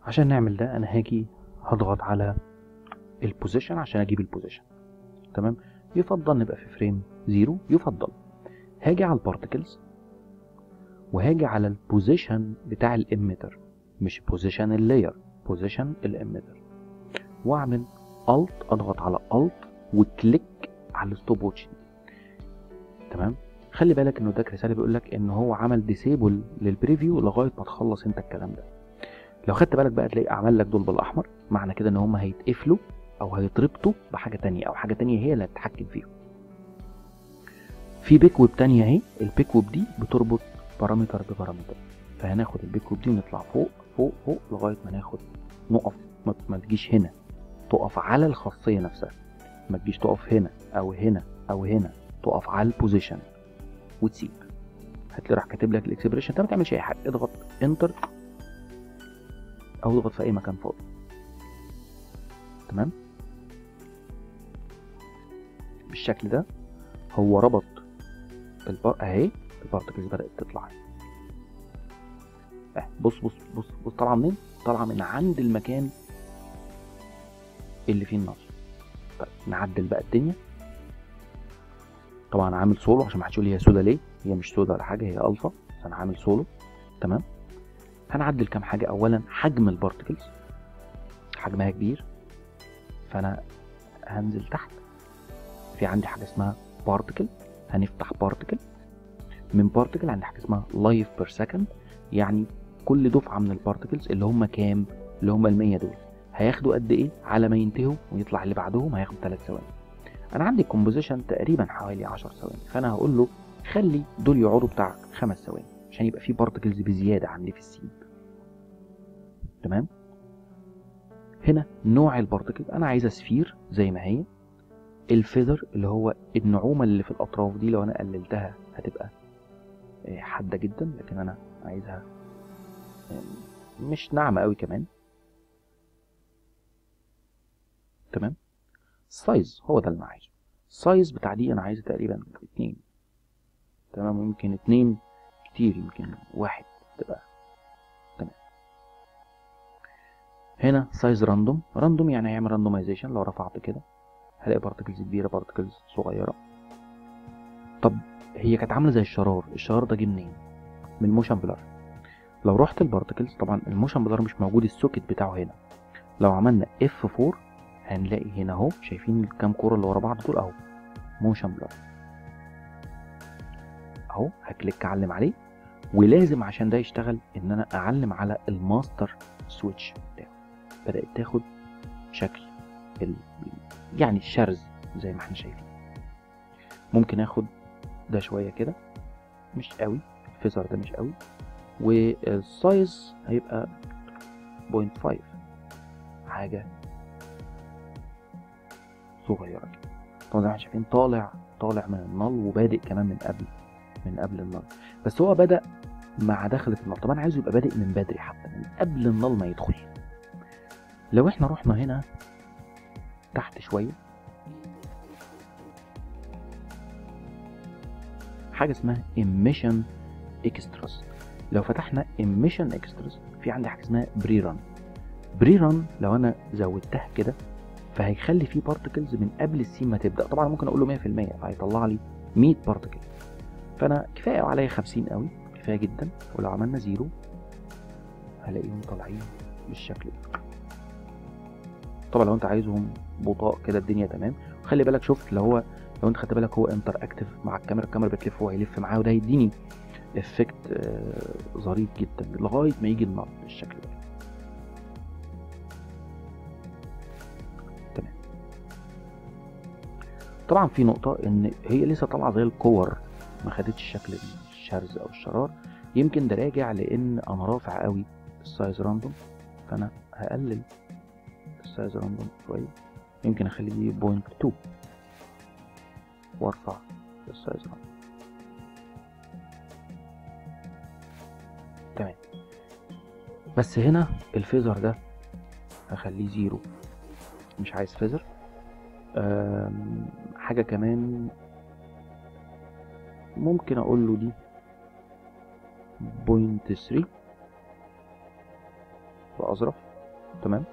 عشان نعمل ده انا هاجي هضغط على البوزيشن عشان اجيب البوزيشن تمام يفضل نبقى في فريم زيرو يفضل هاجي على البارتكلز وهاجي على البوزيشن بتاع الاميتر مش بوزيشن اللاير بوزيشن الاميتر واعمل الت اضغط على الت وكليك على الستوب واتش تمام خلي بالك انه ده رساله بيقول لك ان هو عمل ديسيبل للبريفيو لغايه ما تخلص انت الكلام ده لو خدت بالك بقى تلاقي عمل لك دول بالاحمر معنى كده ان هم هيتقفلوا او هيتربطوا بحاجه تانية او حاجه تانية هي اللي هتتحكم فيهم في بيك ويب تانية اهي البيك ويب دي بتربط بارامتر ببارامتر فهناخد البيك ويب دي ونطلع فوق فوق فوق لغايه ما ناخد نقف ما, ما تجيش هنا تقف على الخاصيه نفسها ما تجيش تقف هنا او هنا او هنا تقف على البوزيشن وتسيب هتلاقي راح كاتب لك الاكسبريشن انت ما تعملش اي حاجه اضغط انتر او اضغط في اي مكان فاضي تمام بالشكل ده هو ربط البار اهي البارتكلز بدات تطلع اه بص بص بص بص طالعه منين طالعه من عند المكان اللي فيه النار طيب نعدل بقى الدنيا طبعا عامل سولو عشان ما حدش يقول لي هي سودا ليه هي مش سودا ولا حاجه هي الفا بس انا عامل سولو تمام هنعدل كام حاجه اولا حجم البارتكلز حجمها كبير فانا هنزل تحت في عندي حاجه اسمها بارتكل هنفتح بارتكل من بارتكل عندي حاجه اسمها لايف بير سكند يعني كل دفعه من البارتكلز اللي هم كام اللي هم ال100 دول هياخدوا قد ايه على ما ينتهوا ويطلع اللي بعدهم هياخد 3 ثواني انا عندي الكومبوزيشن تقريبا حوالي 10 ثواني فانا هقول له خلي دول يقعدوا بتاع 5 ثواني عشان يبقى في بارتكلز بزياده عندي في السين تمام هنا نوع البارتكل انا عايزه سفير زي ما هي الفيذر اللي هو النعومه اللي في الاطراف دي لو انا قللتها هتبقى حاده جدا لكن انا عايزها مش ناعمه قوي كمان تمام السايز هو ده اللي انا عايزه السايز بتاع دي انا عايزه تقريبا اتنين تمام يمكن اتنين كتير يمكن واحد تبقى تمام هنا سايز راندوم راندوم يعني هيعمل راندومايزيشن لو رفعت كده هلاقي بارتكلز كبيره بارتكلز صغيره طب هي كانت عامله زي الشرار الشرار ده جه منين من الموشن بلر لو رحت البارتكلز طبعا الموشن بلر مش موجود السوكت بتاعه هنا لو عملنا اف 4 هنلاقي هنا اهو شايفين الكام كوره اللي ورا بعض دول اهو موشن بلر اهو هكليك اعلم عليه ولازم عشان ده يشتغل ان انا اعلم على الماستر سويتش بتاعه بدات تاخد شكل ال... يعني الشرز زي ما احنا شايفين ممكن اخد ده شويه كده مش قوي الفيزر ده مش قوي والسايز هيبقى 0.5 حاجه صغيره كده طبعا زي ما احنا شايفين طالع طالع من النل وبادئ كمان من قبل من قبل النل بس هو بدا مع دخلة النل طب انا عايزه يبقى بادئ من بدري حتى من قبل النل ما يدخل لو احنا رحنا هنا تحت شويه حاجه اسمها emission extras لو فتحنا emission extras في عندي حاجه اسمها بري ران بري ران لو انا زودتها كده فهيخلي فيه بارتكلز من قبل السين ما تبدا طبعا ممكن اقول له 100% فهيطلع لي 100 بارتكل فانا كفايه عليا 50 قوي كفايه جدا ولو عملنا زيرو هلاقيهم طالعين بالشكل ده طبعا لو انت عايزهم بطاء كده الدنيا تمام خلي بالك شفت لو هو لو انت خدت بالك هو انتر اكتف مع الكاميرا الكاميرا بتلف وهو هيلف معاه وده هيديني افكت آه ظريف جدا لغايه ما يجي النار بالشكل ده تمام طبعا في نقطه ان هي لسه طالعه زي الكور ما خدتش شكل الشرز او الشرار يمكن ده راجع لان انا رافع قوي السايز راندوم فانا هقلل السايز راندوم شويه يمكن اخليه بوينت 2 وارفع السايز راندوم تمام بس هنا الفيزر ده هخليه زيرو مش عايز فيزر حاجة كمان ممكن اقول له دي بوينت 3 بأظرف تمام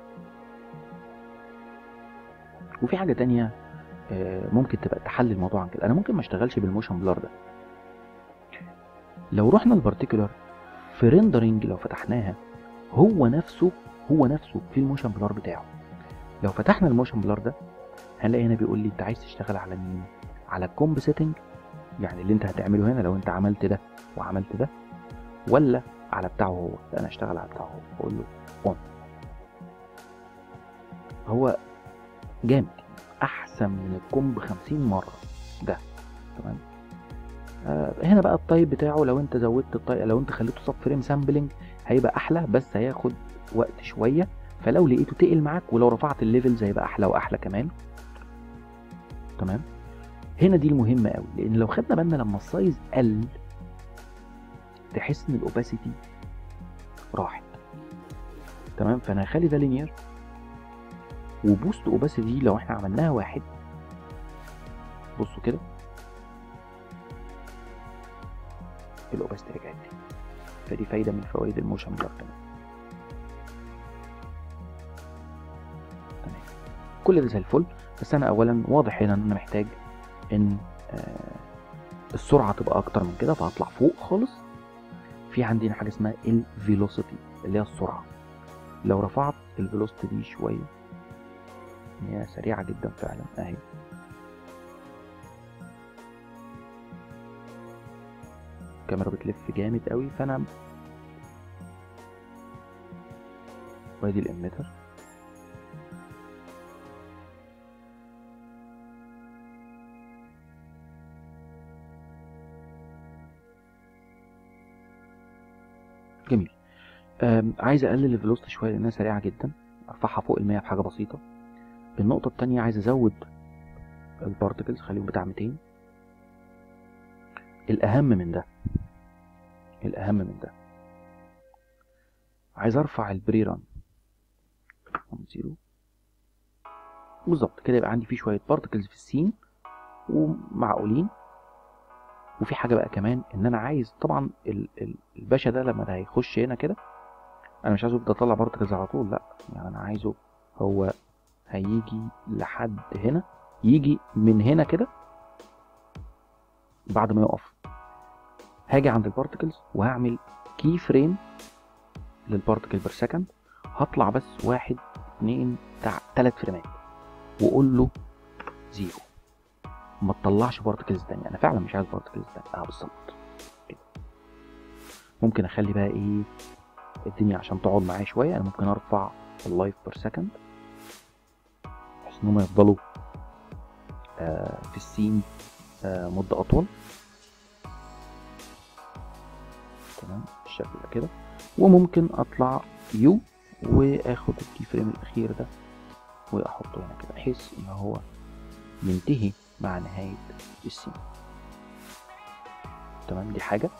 وفي حاجه تانية آه، ممكن تبقى تحل الموضوع عن كده انا ممكن ما اشتغلش بالموشن بلار ده لو رحنا البارتيكولار في ريندرنج لو فتحناها هو نفسه هو نفسه في الموشن بلار بتاعه لو فتحنا الموشن بلار ده هنلاقي هنا بيقول لي انت عايز تشتغل على مين على الكومب سيتنج يعني اللي انت هتعمله هنا لو انت عملت ده وعملت ده ولا على بتاعه هو لا انا اشتغل على بتاعه هو اقول له اون هو جامد احسن من الكومب 50 مره ده تمام آه هنا بقى الطيب بتاعه لو انت زودت الطيب لو انت خليته سب فريم سامبلنج هيبقى احلى بس هياخد وقت شويه فلو لقيته تقل معاك ولو رفعت الليفلز هيبقى احلى واحلى كمان تمام هنا دي المهمه قوي لان لو خدنا بالنا لما السايز قل تحس ان الاوباسيتي راحت تمام فانا هخلي ده لينير وبوست اوباسيتي لو احنا عملناها واحد بصوا كده الاوباسيتي رجعت تاني فدي فايده من فوائد الموشن بلار كمان تمام كل ده زي الفل بس انا اولا واضح هنا ان انا محتاج ان آه السرعه تبقى اكتر من كده فهطلع فوق خالص في عندنا حاجه اسمها الفيلوسيتي اللي هي السرعه لو رفعت الفيلوسيتي دي شويه ان هي سريعه جدا فعلا اهي الكاميرا بتلف جامد قوي فانا وادي الاميتر جميل أم، عايز اقلل الفيلوسيتي شويه لانها سريعه جدا ارفعها فوق المية بحاجه بسيطه النقطه التانية عايز ازود البارتكلز خليهم بتاع 200 الاهم من ده الاهم من ده عايز ارفع البري ران من زيرو بالظبط كده يبقى عندي فيه شويه بارتكلز في السين ومعقولين وفي حاجه بقى كمان ان انا عايز طبعا ال- ال- الباشا ده لما ده هيخش هنا كده انا مش عايزه يبدا يطلع بارتكلز على طول لا يعني انا عايزه هو هيجي لحد هنا يجي من هنا كده بعد ما يقف هاجي عند البارتكلز وهعمل كي فريم للبارتكل بير سكند هطلع بس واحد اتنين بتاع تلات فريمات واقول له زيرو ما تطلعش بارتكلز تانية انا فعلا مش عايز بارتكلز تانية اه بالظبط كده. ممكن اخلي بقى ايه الدنيا عشان تقعد معايا شويه انا ممكن ارفع اللايف بير سكند بحيث ان هم يفضلوا آه في السين آه مده اطول تمام بالشكل ده كده وممكن اطلع يو واخد الكي فريم الاخير ده واحطه هنا كده بحيث ان هو ينتهي مع نهاية السين تمام دي حاجة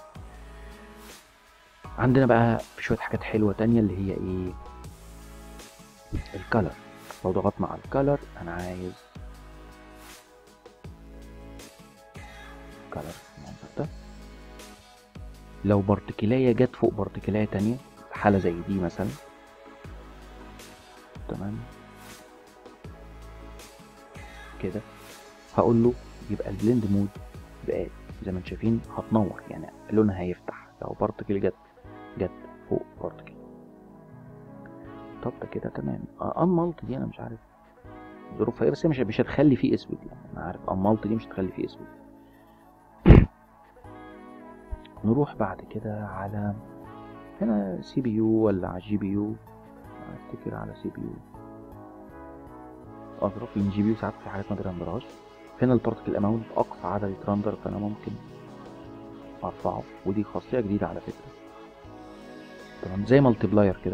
عندنا بقى شوية حاجات حلوة تانية اللي هي ايه الكالر لو ضغطنا على الكالر انا عايز كالر المنظر ده لو بارتكلاية جت فوق بارتكلاية تانية حالة زي دي مثلا تمام كده هقول له يبقى البلند مود بقى زي ما انتم شايفين هتنور يعني لونها هيفتح لو بارتكل جت جت فوق بارتكل طب ده كده تمام انمالت دي انا مش عارف ظروفها ايه بس هي مش مش هتخلي فيه اسود يعني انا عارف انمالت دي مش هتخلي فيه اسود نروح بعد كده على هنا سي بي يو ولا على جي بي يو افتكر على سي بي يو اظرف من جي بي يو ساعات في حاجات ما بيرندرهاش هنا البارتكل اماونت اقصى عدد يترندر فانا ممكن ارفعه ودي خاصيه جديده على فكره تمام زي مالتيبلاير كده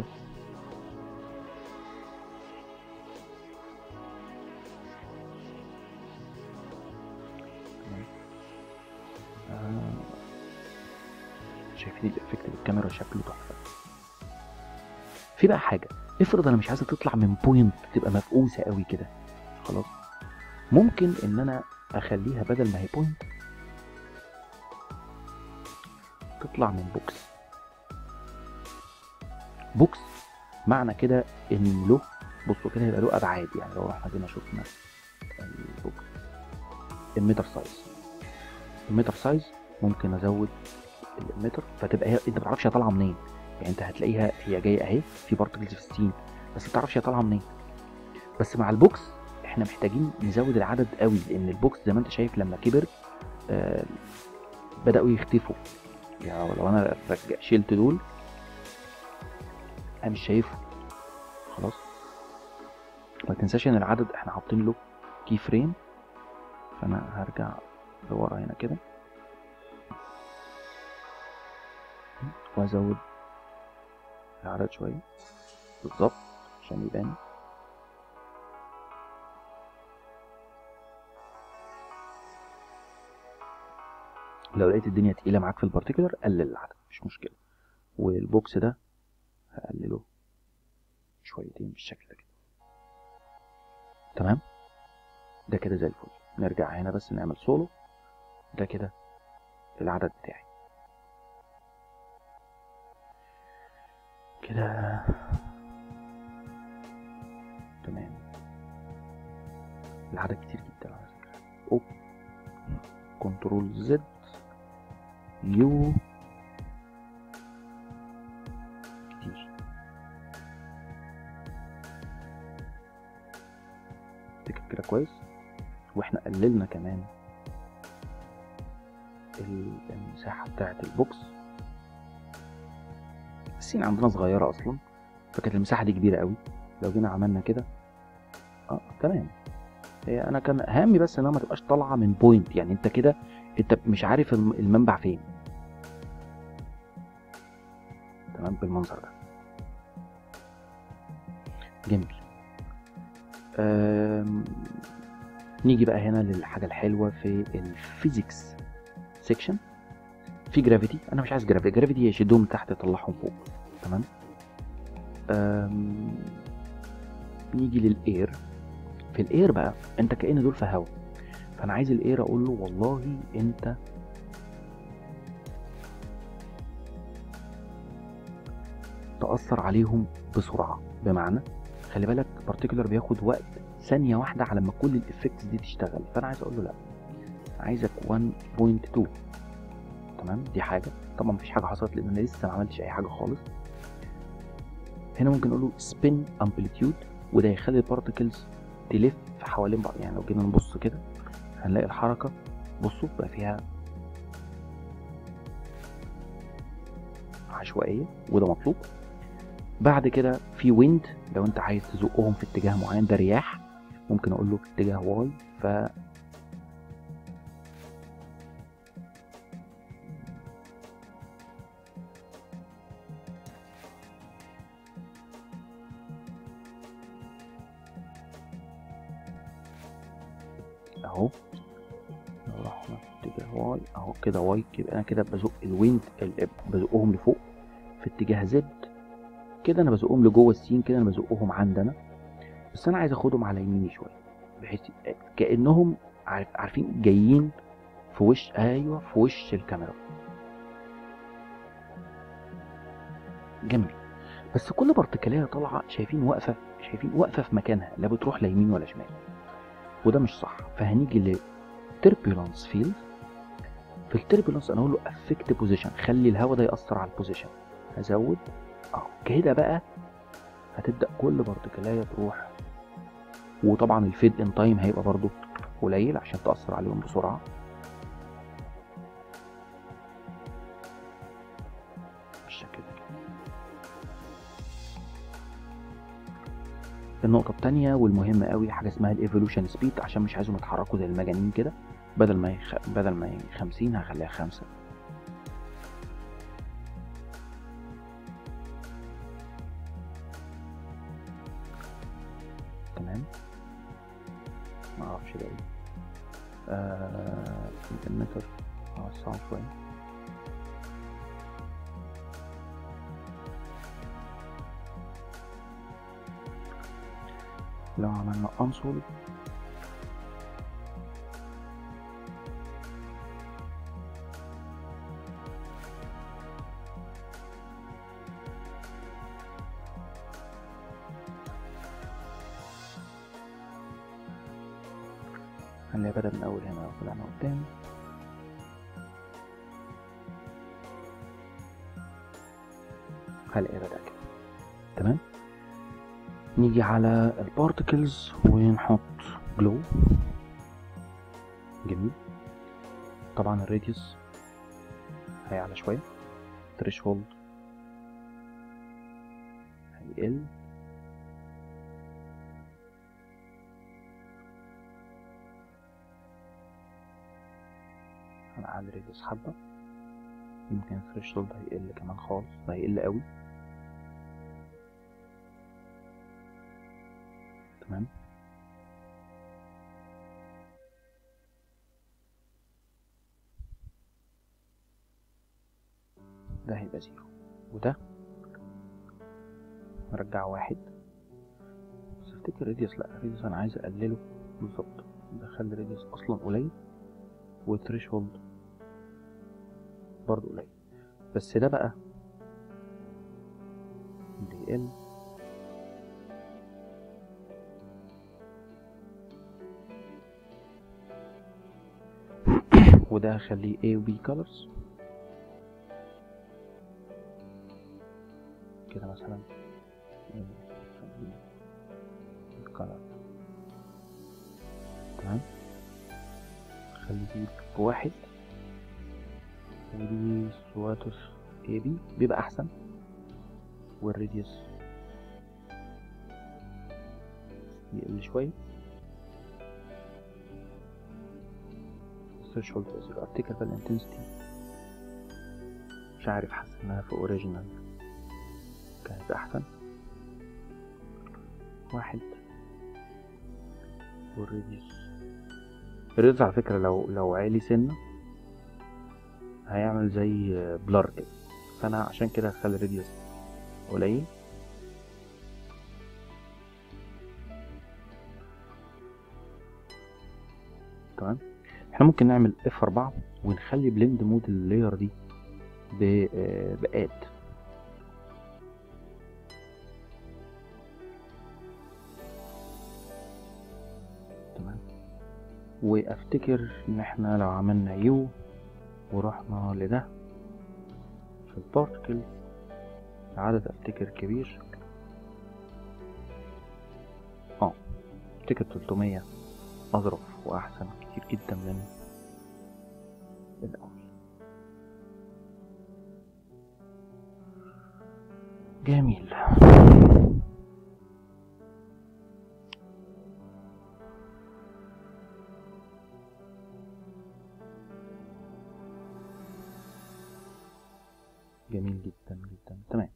تمام. آه، شايفين الافكت بالكاميرا شكله تحفه في بقى حاجه افرض انا مش عايزه تطلع من بوينت تبقى مفقوسه قوي كده خلاص ممكن ان انا اخليها بدل ما هي بوينت تطلع من بوكس بوكس معنى كده ان له بصوا كده هيبقى له ابعاد يعني لو احنا جينا شفنا البوكس المتر سايز المتر سايز ممكن ازود المتر فتبقى هي انت ما تعرفش هي طالعه منين يعني انت هتلاقيها هي جايه اهي في بارتكلز في السين بس ما تعرفش هي طالعه منين بس مع البوكس احنا محتاجين نزود العدد قوي لان البوكس زي ما انت شايف لما كبر آه بداوا يختفوا يعني لو انا رجع شلت دول انا مش شايفه خلاص ما تنساش ان العدد احنا حاطين له كي فريم فانا هرجع لورا هنا كده وازود العدد شويه بالظبط عشان يبان لو لقيت الدنيا تقيله معاك في البارتيكولر قلل العدد مش مشكله والبوكس ده هقلله شويتين بالشكل ده كده تمام ده كده زي الفل نرجع هنا بس نعمل سولو ده كده العدد بتاعي كده تمام العدد كتير جدا على فكرة اوب كنترول زد يو كتير تكتب كده كويس واحنا قللنا كمان المساحة بتاعة البوكس السين عندنا صغيرة أصلا فكانت المساحة دي كبيرة قوي لو جينا عملنا كده اه تمام هي انا كان همي بس انها ما تبقاش طالعه من بوينت يعني انت كده انت مش عارف المنبع فين تمام بالمنظر ده جميل نيجي بقى هنا للحاجه الحلوه في الفيزيكس سيكشن في جرافيتي انا مش عايز جرافيتي جرافيتي يشدهم من تحت يطلعهم فوق تمام نيجي للاير في الاير بقى انت كأن دول في هوا فانا عايز الاير اقول له والله انت تأثر عليهم بسرعة بمعنى خلي بالك بارتيكولر بياخد وقت ثانية واحدة على ما كل الافكتس دي تشتغل فانا عايز اقول له لا عايزك 1.2 تمام دي حاجة طبعا مفيش حاجة حصلت لان انا لسه ما عملتش اي حاجة خالص هنا ممكن اقول له spin amplitude وده يخلي البارتكلز تلف حوالين بعض يعني لو جينا نبص كده هنلاقي الحركة بصوا بقى فيها عشوائية وده مطلوب بعد كده في ويند لو انت عايز تزقهم في اتجاه معين ده رياح ممكن اقول له في اتجاه واي ف اهو لو رحنا في اتجاه واي اهو كده واي يبقى انا كده بزق الويند بزقهم لفوق في اتجاه زد كده انا بزقهم لجوه السين كده انا بزقهم عندنا بس انا عايز اخدهم على يميني شويه بحيث كانهم عارف عارفين جايين في وش ايوه في وش الكاميرا جميل بس كل بارتكليه طالعه شايفين واقفه شايفين واقفه في مكانها لا بتروح لا يمين ولا شمال وده مش صح فهنيجي لتربيولانس فيلد في التربيولانس انا اقول له افكت بوزيشن خلي الهواء ده ياثر على البوزيشن هزود اهو كده بقى هتبدا كل بارتكلايه تروح وطبعا الفيد ان تايم هيبقى برضو قليل عشان تاثر عليهم بسرعه بالشكل ده النقطة التانية والمهمة قوي حاجة اسمها الايفولوشن سبيد عشان مش عايزهم يتحركوا زي المجانين كده بدل ما يخ... بدل ما ي 50 هخليها خمسة تمام ما اعرفش ده ايه آه... المتر اوسعه شوية لو عملنا انسول خليها بدأ من أول هنا وطلعنا قدام هلاقيها بدأ كده تمام نيجي على البارتكلز ونحط جلو جميل طبعا الراديوس هيعلى شوية threshold هيقل هنعلي الراديوس حبة يمكن الثريشولد هيقل كمان خالص هيقل قوي تمام ده هيبقى زيرو وده نرجع واحد بس افتكر ريديوس لا ريديوس انا عايز اقلله بالظبط بخلي ريديوس اصلا قليل والثريشولد برضه قليل بس ده بقى اللي يقل وده هخليه A و B colors كده مثلا color تمام خلي دي بواحد ودي سواتوس A B بيبقى أحسن والراديوس يقل شوية threshold زيرو افتكر بقى الانتنسيتي مش عارف حاسس انها في اوريجينال كانت احسن واحد والريديوس الريديوس على فكرة لو لو عالي سنة هيعمل زي بلر كده فانا عشان كده هخلي الريديوس قليل تمام احنا ممكن نعمل اف 4 ونخلي بلند مود اللاير دي بآد تمام وافتكر ان احنا لو عملنا يو ورحنا لده في البارتكل عدد افتكر كبير اه افتكر 300 اظرف واحسن كتير جدا من الاول جميل جميل جدا جدا تمام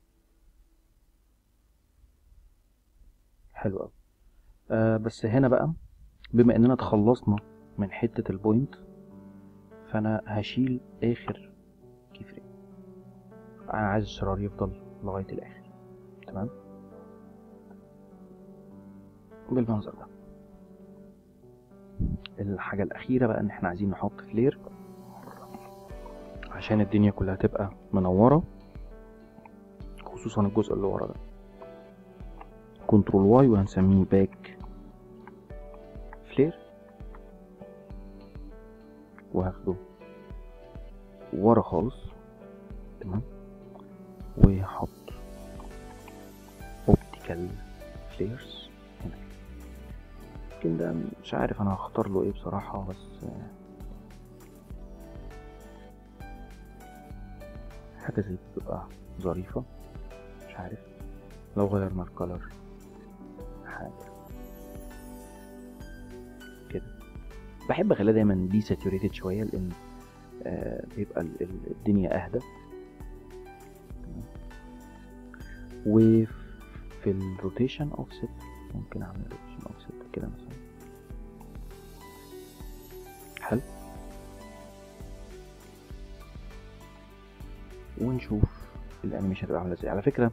حلو قوي آه بس هنا بقى بما اننا تخلصنا من حتة البوينت فانا هشيل اخر كي فريم انا عايز الشرار يفضل لغاية الاخر تمام بالمنظر ده الحاجة الأخيرة بقى إن إحنا عايزين نحط فلير عشان الدنيا كلها تبقى منورة خصوصا الجزء اللي ورا ده كنترول واي وهنسميه باك فلير وهاخده ورا خالص تمام وهحط اوبتيكال فليرز هنا يمكن ده مش عارف انا هختار له ايه بصراحة بس حاجة زي دي بتبقى ظريفة مش عارف لو غيرنا الكالر حاجة كده بحب اخليها دايما دي ساتوريتد شوية لان آه بيبقى ال- ال- الدنيا اهدى وفي الروتيشن اوفست ممكن اعمل روتيشن اوفست كده مثلا حلو ونشوف الانيميشن هتبقى عامله ازاي على فكره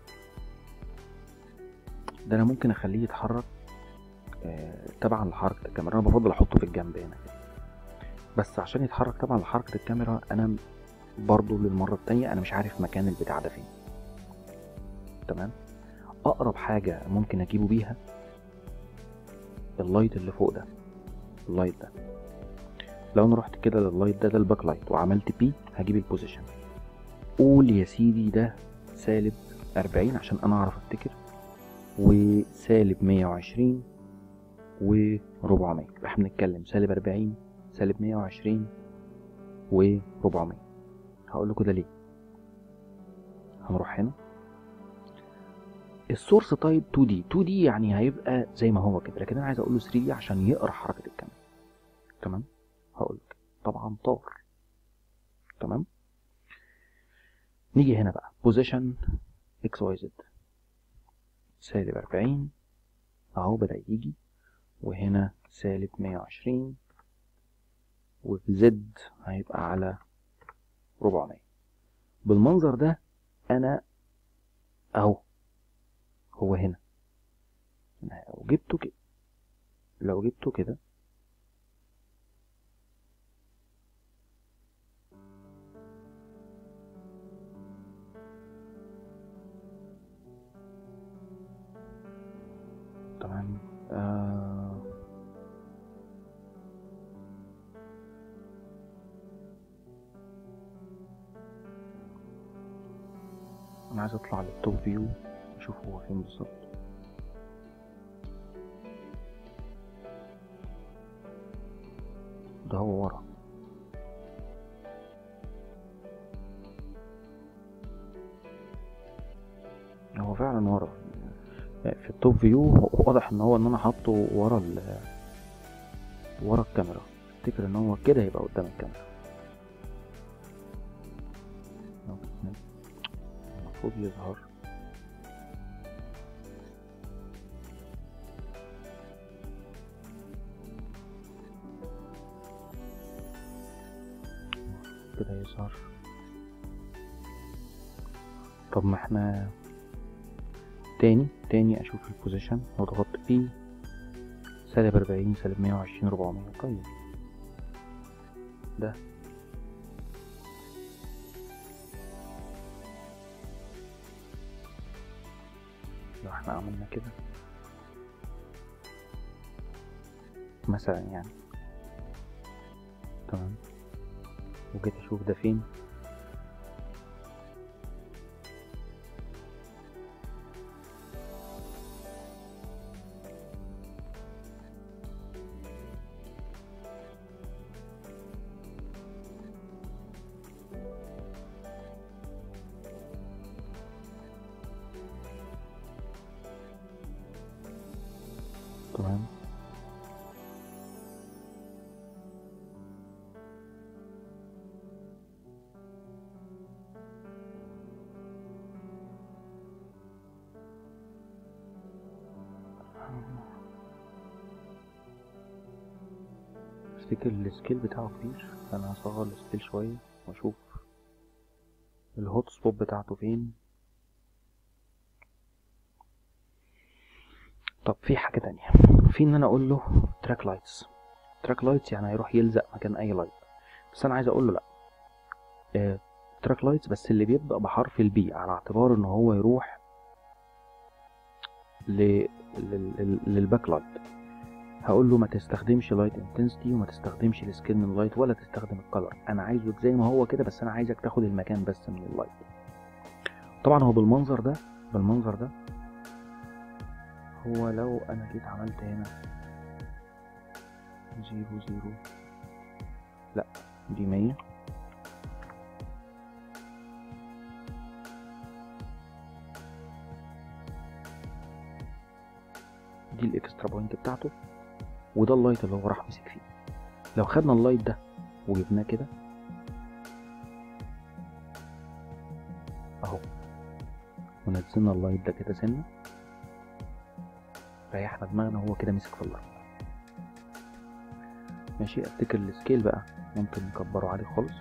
ده انا ممكن اخليه يتحرك آه، تبعا لحركه الكاميرا انا بفضل احطه في الجنب هنا كده بس عشان يتحرك تبعا لحركه الكاميرا انا برضو للمره التانية انا مش عارف مكان البتاع ده فين تمام اقرب حاجه ممكن اجيبه بيها اللايت اللي فوق ده اللايت ده لو انا رحت كده لللايت ده ده الباك لايت وعملت بي هجيب البوزيشن قول يا سيدي ده سالب أربعين عشان انا اعرف افتكر وسالب مية وعشرين وربعمية احنا بنتكلم سالب أربعين سالب مية وعشرين وربعمية هقول له كده ليه هنروح هنا السورس تايب 2 دي 2 دي يعني هيبقى زي ما هو كده لكن انا عايز اقول له 3 دي عشان يقرا حركه الكاميرا تمام هقول لك طبعا طار تمام نيجي هنا بقى بوزيشن اكس واي زد سالب 40 اهو بدا يجي وهنا سالب 120 وفي زد هيبقى على 400 بالمنظر ده انا اهو هو هنا لو جبته كده لو جبته كده تمام آه انا عايز اطلع للتوب فيو اشوف هو فين بالظبط ده هو ورا هو فعلا ورا في التوب فيو واضح ان هو ان انا حاطه ورا ال ورا الكاميرا افتكر ان هو كده يبقى قدام الكاميرا المفروض يظهر كده يظهر طب ما احنا تاني تاني اشوف البوزيشن لو ضغطت بي سالب اربعين سالب مية وعشرين ربعمية طيب ده لو احنا عملنا كده مثلا يعني تمام وجيت اشوف ده فين تمام افتكر السكيل بتاعه كبير انا هصغر السكيل شوية واشوف الهوت سبوت بتاعته فين طب في حاجة تانية في ان انا اقول له تراك لايتس تراك لايتس يعني هيروح يلزق مكان اي لايت بس انا عايز اقول له لا آه تراك لايتس بس اللي بيبدأ بحرف البي على اعتبار ان هو يروح ل... لل... للباك لايت هقول له ما تستخدمش لايت انتنسيتي وما تستخدمش السكين لايت ولا تستخدم الكلر انا عايزه زي ما هو كده بس انا عايزك تاخد المكان بس من اللايت طبعا هو بالمنظر ده بالمنظر ده هو لو انا جيت عملت هنا زيرو زيرو لا دي مية دي الاكسترا بوينت بتاعته وده اللايت اللي هو راح مسك فيه لو خدنا اللايت ده وجبناه كده اهو ونزلنا اللايت ده كده سنه ريحنا دماغنا وهو كده مسك في اللايت ماشي افتكر السكيل بقى ممكن نكبره عليه خالص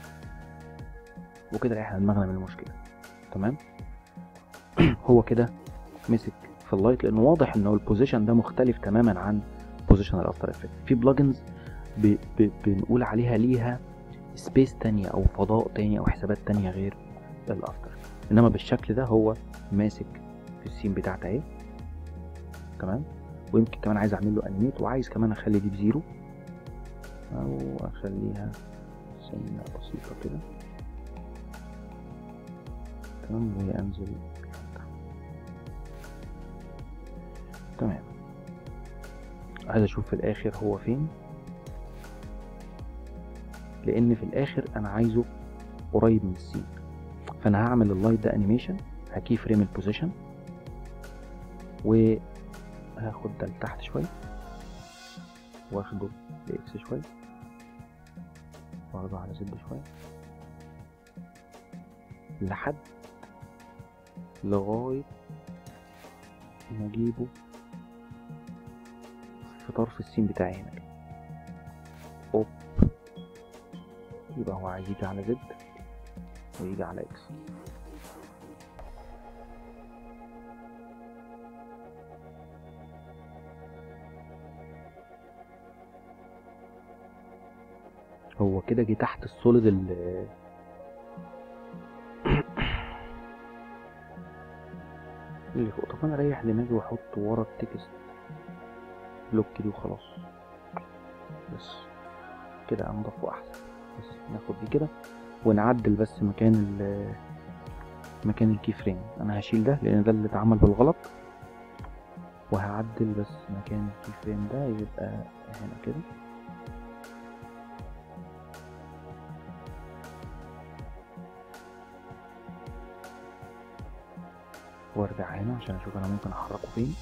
وكده ريحنا دماغنا من المشكله تمام هو كده مسك في اللايت لانه واضح انه البوزيشن ده مختلف تماما عن بوزيشن الافتر افكت في بلجنز ب... ب... بنقول عليها ليها سبيس تانية او فضاء تاني او حسابات تانية غير الافتر انما بالشكل ده هو ماسك في السين بتاعته اهي تمام ويمكن كمان عايز اعمل له انيميت وعايز كمان اخلي دي بزيرو او اخليها سنة بسيطة كده تمام وانزل تحت. تمام عايز اشوف في الاخر هو فين لان في الاخر انا عايزه قريب من السين فانا هعمل اللايت ده انيميشن هكي فريم البوزيشن وهاخد ده لتحت شويه واخده لاكس شويه واخده على زد شويه لحد لغايه ما اجيبه في طرف السين بتاعي هنا كده اوب يبقى هو عايز يجي على زد ويجي على اكس هو كده جه تحت السوليد ال اللي فوق طب انا اريح دماغي واحط ورا التكست بلوك دي وخلاص بس كده انضف واحسن بس ناخد دي كده ونعدل بس مكان ال مكان الكي فريم انا هشيل ده لان ده اللي اتعمل بالغلط وهعدل بس مكان الكي فريم ده يبقى هنا كده وارجع هنا عشان اشوف انا ممكن احركه فين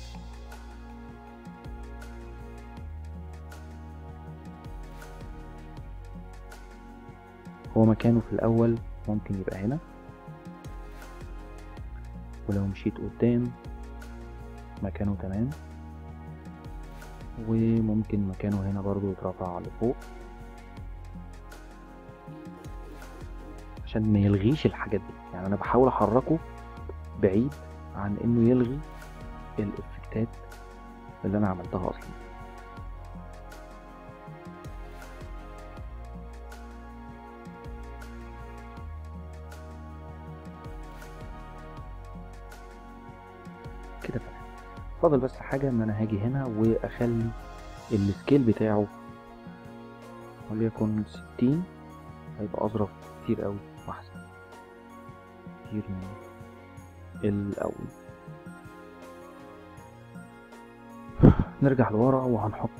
هو مكانه في الاول ممكن يبقى هنا ولو مشيت قدام مكانه تمام وممكن مكانه هنا برضو يترفع لفوق عشان ما يلغيش الحاجات دي يعني انا بحاول احركه بعيد عن انه يلغي الافكتات اللي انا عملتها اصلا كده تمام فاضل بس حاجة ان انا هاجي هنا واخلي السكيل بتاعه وليكن ستين هيبقى اظرف كتير قوي واحسن كتير من الاول نرجع لورا وهنحط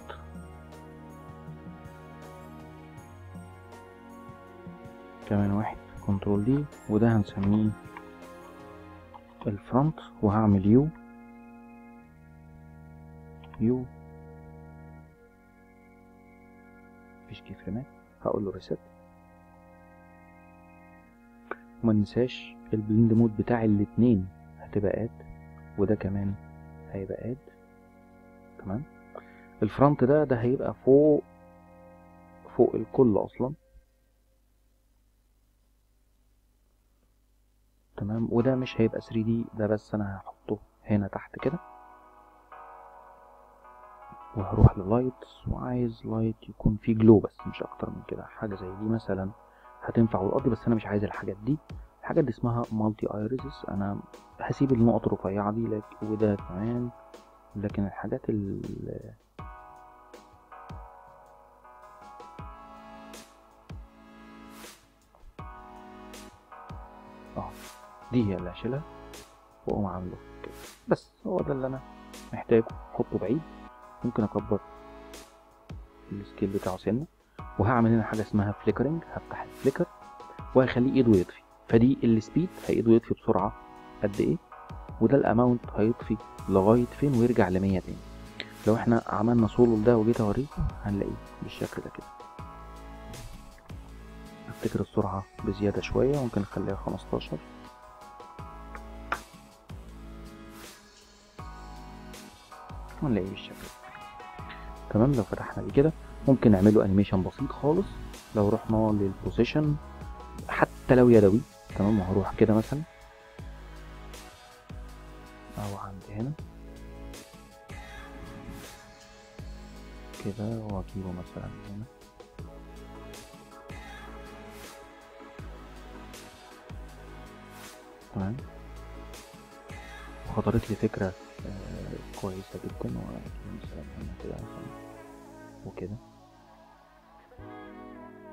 كمان واحد كنترول دي وده هنسميه الفرونت وهعمل يو يو مفيش كي فريمات هقول له ريست وما ننساش البلند مود بتاع الاتنين هتبقى اد وده كمان هيبقى اد تمام الفرونت ده ده هيبقى فوق فوق الكل اصلا تمام وده مش هيبقى 3 دي ده بس انا هحطه هنا تحت كده وهروح للايتس وعايز لايت يكون فيه جلو بس مش اكتر من كده حاجه زي دي مثلا هتنفع والارض بس انا مش عايز الحاجات دي الحاجات دي اسمها مالتي ايريزز انا هسيب النقط الرفيعه دي لك وده كمان لكن الحاجات ال اه دي هي اللي هشيلها واقوم عامله كده بس هو ده اللي انا محتاجه احطه بعيد ممكن اكبر السكيل بتاعه سنه وهعمل هنا حاجه اسمها فليكرنج هفتح الفليكر وهخليه ايده يطفي فدي السبيد هيقدر يطفي بسرعه قد ايه وده الاماونت هيطفي لغايه فين ويرجع ل 100 تاني لو احنا عملنا سولو ده وجيت اوريكم هنلاقيه بالشكل ده كده افتكر السرعه بزياده شويه ممكن نخليها 15 ونلاقيه بالشكل ده تمام لو فتحنا دي كده ممكن نعمله انيميشن بسيط خالص لو رحنا للبوزيشن حتى لو يدوي تمام وهروح كده مثلا او عند هنا كده واجيبه مثلا هنا تمام وخطرت لي فكرة آه كويسة جدا وأجيب مثلا هنا كده مثلا وكده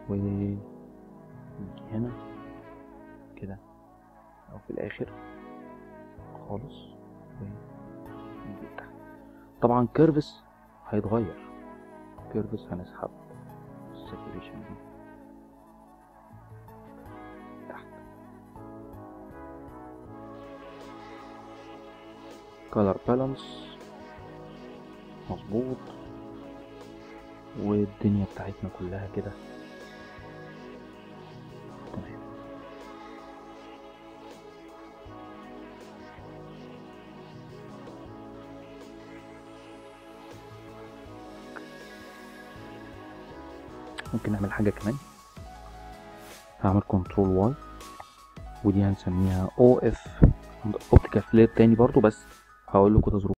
ونيجي هنا كده او في الاخر خالص ونيجي تحت طبعا كيرفس هيتغير كيرفس هنسحب الساتوريشن دي تحت color balance مظبوط والدنيا بتاعتنا كلها كده تمام ممكن نعمل حاجة كمان هعمل كنترول واي ودي هنسميها او اف اوبتيكال فلير تاني برضو بس هقول لكم تظبط